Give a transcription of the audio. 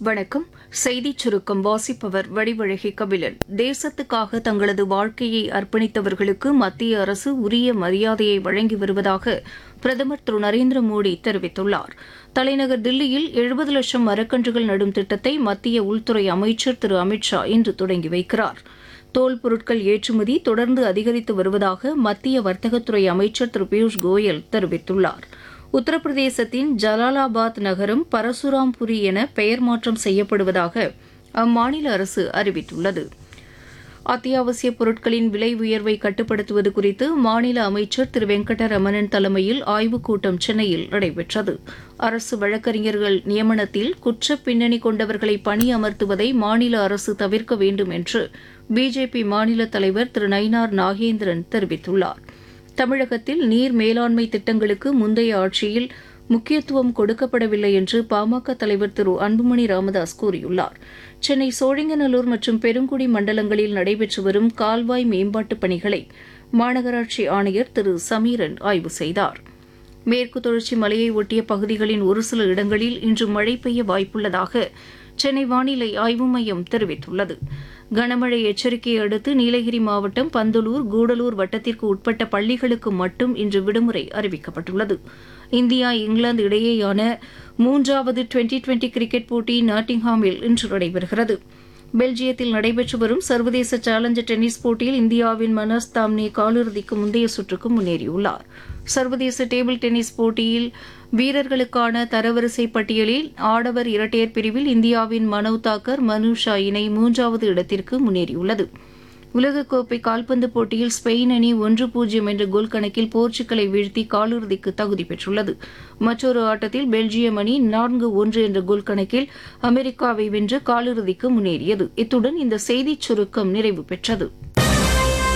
வணக்கம் செய்திச் சுருக்கம் வாசிப்பவர் வடிவழகி கபிலன் தேசத்துக்காக தங்களது வாழ்க்கையை அர்ப்பணித்தவர்களுக்கு மத்திய அரசு உரிய மரியாதையை வழங்கி வருவதாக பிரதமர் திரு நரேந்திர மோடி தெரிவித்துள்ளார் தலைநகர் தில்லியில் எழுபது லட்சம் மரக்கன்றுகள் நடும் திட்டத்தை மத்திய உள்துறை அமைச்சர் திரு அமித் ஷா இன்று தொடங்கி வைக்கிறார் தோல் பொருட்கள் ஏற்றுமதி தொடர்ந்து அதிகரித்து வருவதாக மத்திய வர்த்தகத்துறை அமைச்சர் திரு பியூஷ் கோயல் தெரிவித்துள்ளார் உத்தரப்பிரதேசத்தின் ஜலாலாபாத் நகரம் பரசுராம்புரி என பெயர் மாற்றம் செய்யப்படுவதாக அம்மாநில அரசு அறிவித்துள்ளது அத்தியாவசிய பொருட்களின் விலை உயர்வை கட்டுப்படுத்துவது குறித்து மாநில அமைச்சர் திரு வெங்கடரமணன் தலைமையில் ஆய்வுக் கூட்டம் சென்னையில் நடைபெற்றது அரசு வழக்கறிஞர்கள் நியமனத்தில் குற்ற பின்னணி கொண்டவர்களை பணி அமர்த்துவதை மாநில அரசு தவிர்க்க வேண்டும் என்று பிஜேபி மாநில தலைவர் திரு நயினார் நாகேந்திரன் தெரிவித்துள்ளார் தமிழகத்தில் நீர் மேலாண்மை திட்டங்களுக்கு முந்தைய ஆட்சியில் முக்கியத்துவம் கொடுக்கப்படவில்லை என்று பாமக தலைவர் திரு அன்புமணி ராமதாஸ் கூறியுள்ளார் சென்னை சோழிங்கநல்லூர் மற்றும் பெருங்குடி மண்டலங்களில் நடைபெற்று வரும் கால்வாய் மேம்பாட்டுப் பணிகளை மாநகராட்சி ஆணையர் திரு சமீரன் ஆய்வு செய்தார் மேற்கு தொடர்ச்சி மலையை ஒட்டிய பகுதிகளின் ஒரு சில இடங்களில் இன்று மழை பெய்ய வாய்ப்புள்ளதாக சென்னை வானிலை ஆய்வு மையம் தெரிவித்துள்ளது கனமழை எச்சரிக்கையை அடுத்து நீலகிரி மாவட்டம் பந்தலூர் கூடலூர் வட்டத்திற்கு உட்பட்ட பள்ளிகளுக்கு மட்டும் இன்று விடுமுறை அறிவிக்கப்பட்டுள்ளது இந்தியா இங்கிலாந்து இடையேயான மூன்றாவது டுவெண்டி டுவெண்டி கிரிக்கெட் போட்டி நாட்டிங்ஹாமில் இன்று நடைபெறுகிறது பெல்ஜியத்தில் நடைபெற்று வரும் சர்வதேச சேலஞ்சர் டென்னிஸ் போட்டியில் இந்தியாவின் மனஸ் தாம்னே காலிறுதிக்கு முந்தைய சுற்றுக்கு முன்னேறியுள்ளார் சர்வதேச டேபிள் டென்னிஸ் போட்டியில் வீரர்களுக்கான தரவரிசை பட்டியலில் ஆடவர் இரட்டையர் பிரிவில் இந்தியாவின் மனவ் தாக்கர் மனுஷா இணை மூன்றாவது இடத்திற்கு முன்னேறியுள்ளது உலகக்கோப்பை கால்பந்து போட்டியில் ஸ்பெயின் அணி ஒன்று பூஜ்ஜியம் என்ற கோல் கணக்கில் போர்ச்சுகலை வீழ்த்தி காலிறுதிக்கு தகுதி பெற்றுள்ளது மற்றொரு ஆட்டத்தில் பெல்ஜியம் அணி நான்கு ஒன்று என்ற கோல் கணக்கில் அமெரிக்காவை வென்று காலிறுதிக்கு முன்னேறியது இத்துடன் இந்த செய்திச் சுருக்கம் நிறைவு பெற்றது